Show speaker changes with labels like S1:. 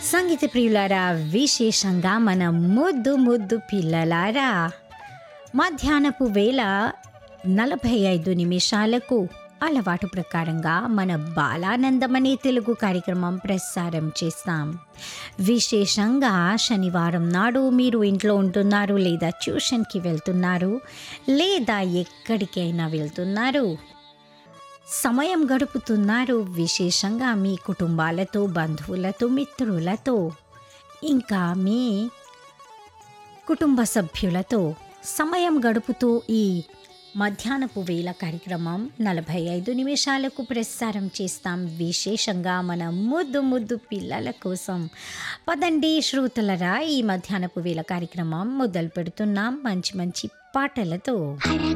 S1: సంగీత ప్రియులారా విశేషంగా మన ముద్దు ముద్దు పిల్లలారా మధ్యాహ్నపు వేళ నలభై ఐదు నిమిషాలకు అలవాటు ప్రకారంగా మన బాలానందం అనే తెలుగు కార్యక్రమం ప్రసారం చేస్తాం విశేషంగా శనివారం నాడు మీరు ఇంట్లో ఉంటున్నారు లేదా ట్యూషన్కి వెళ్తున్నారు లేదా ఎక్కడికైనా వెళ్తున్నారు సమయం గడుపుతున్నారు విశేషంగా మీ కుటుంబాలతో బంధువులతో మిత్రులతో ఇంకా మీ కుటుంబ సభ్యులతో సమయం గడుపుతూ ఈ మధ్యాహ్నపు వేళ కార్యక్రమం నలభై ఐదు నిమిషాలకు ప్రసారం చేస్తాం విశేషంగా మన ముద్దు ముద్దు పిల్లల కోసం పదండి శ్రోతలరా ఈ మధ్యాహ్నపు వేళ కార్యక్రమం మొదలు పెడుతున్నాం మంచి మంచి పాటలతో
S2: అరగ